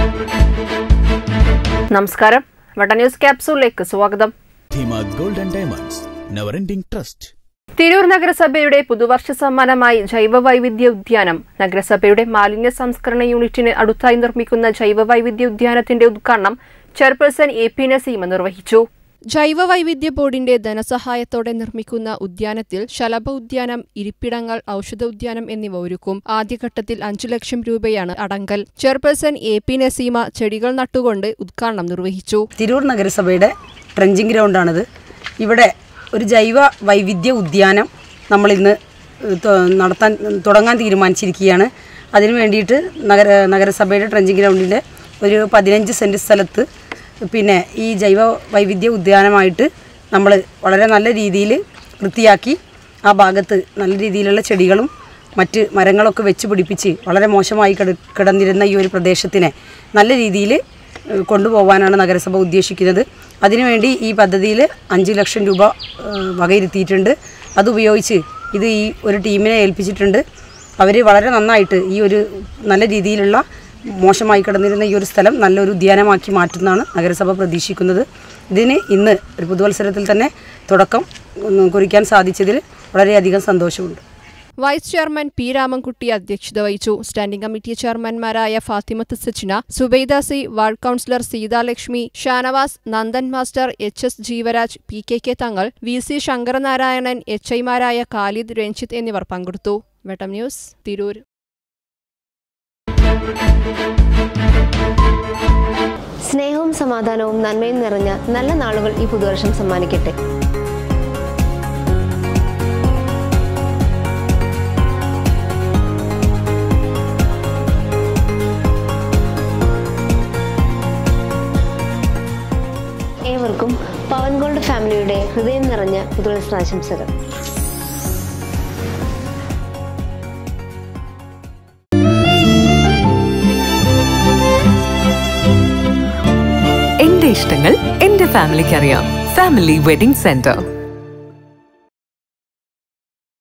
നമസ്കാരം വട്ട ന്യൂസ് ക്യാപ്സൂളിലേക്ക് സ്വാഗതം ധീമാത് gold and diamonds never ending trust Tirur നഗരസഭയുടെ പുതുവർഷ സമ്മാനമായി ജൈവ വൈവിധ്യ ഉദ്യാനം നഗരസഭയുടെ മാലിന്യ സംസ്കരണ യൂണിറ്റിന് അടുത്തായി നിർമ്മിക്കുന്ന ജൈവ വൈവിധ്യ ഉദ്യാനത്തിന്റെ ഉദ്ഘാടനം ചെയർപേഴ്സൺ എ പി നസീമ നിർവഹിച്ചു ജൈവ വൈവിധ്യ ബോർഡിന്റെ ധനസഹായത്തോടെ നിർമ്മിക്കുന്ന ഉദ്യാനത്തിൽ ശലഭ ഉദ്യാനം ഇരിപ്പിടങ്ങൾ ഔഷധ ഉദ്യാനം എന്നിവ ഒരുക്കും ആദ്യഘട്ടത്തിൽ അഞ്ചു ലക്ഷം രൂപയാണ് അടങ്കൽ ചെയർപേഴ്സൺ എ പി നസീമ ചെടികൾ നട്ടുകൊണ്ട് ഉദ്ഘാടനം നിർവഹിച്ചു തിരൂർ നഗരസഭയുടെ ട്രെഞ്ചിങ് ഗ്രൗണ്ടാണിത് ഇവിടെ ഒരു ജൈവ വൈവിധ്യ ഉദ്യാനം നമ്മളിന്ന് ത- നടത്താൻ തുടങ്ങാൻ തീരുമാനിച്ചിരിക്കുകയാണ് അതിനു വേണ്ടിയിട്ട് നഗര നഗരസഭയുടെ ട്രെഞ്ചിങ് ഗ്രൗണ്ടിൻ്റെ ഒരു പതിനഞ്ച് സെൻറ്റ് സ്ഥലത്ത് പിന്നെ ഈ ജൈവ വൈവിധ്യ ഉദ്യാനമായിട്ട് നമ്മൾ വളരെ നല്ല രീതിയിൽ വൃത്തിയാക്കി ആ ഭാഗത്ത് നല്ല രീതിയിലുള്ള ചെടികളും മറ്റ് മരങ്ങളൊക്കെ വെച്ച് പിടിപ്പിച്ച് വളരെ മോശമായി കിട കിടന്നിരുന്ന ഈ ഒരു പ്രദേശത്തിനെ നല്ല രീതിയിൽ ഏഹ് കൊണ്ടുപോകാനാണ് നഗരസഭ ഉദ്ദേശിക്കുന്നത് അതിനുവേണ്ടി ഈ പദ്ധതിയിൽ അഞ്ച് ലക്ഷം രൂപ ഏഹ് വകയിരുത്തിയിട്ടുണ്ട് അതുപയോഗിച്ച് ഇത് ഈ ഒരു ടീമിനെ ഏൽപ്പിച്ചിട്ടുണ്ട് അവർ വളരെ നന്നായിട്ട് ഈ ഒരു നല്ല രീതിയിലുള്ള മോശമായി കിടന്നിരുന്ന ഈ ഒരു സ്ഥലം നല്ലൊരു ഉദ്യാനമാക്കി മാറ്റുന്നതാണ് നഗരസഭ പ്രതീക്ഷിക്കുന്നത് ഇതിന് ഇന്ന് ഒരു പുതുവത്സരത്തിൽ തന്നെ തുടക്കം ഉം, കുറിക്കാൻ സാധിച്ചതിൽ വളരെയധികം സന്തോഷമുണ്ട് വൈസ് ചെയർമാൻ പി രാമൻകുട്ടി അധ്യക്ഷത വഹിച്ചു സ്റ്റാൻഡിംഗ് കമ്മിറ്റി ചെയർമാൻമാരായ Fathimath Sachina Subaida C ward councillor Seethalakshmi Shanavas Nandan master H S Jeevaraj P K K Thangal V C Sankaranarayanan H ഐമാരായ ഖാലിദ് രഞ്ജിത്ത് എന്നിവർ പങ്കെടുത്തു വെട്ടം ന്യൂസ് തിരൂർ സ്നേഹവും സമാധാനവും നന്മയും നിറഞ്ഞ നല്ല നാളുകൾ ഈ പുതുവർഷം സമ്മാനിക്കട്ടെ ഏവർക്കും പവൻ ഗോൾഡ് ഫാമിലിയുടെ ഹൃദയം നിറഞ്ഞ പുതുവത്സരാശംസകൾ എന്റെ ഇഷ്ടങ്ങൾ എന്റെ ഫാമിലിക്ക് അറിയാം ഫാമിലി വെഡിംഗ് സെന്റർ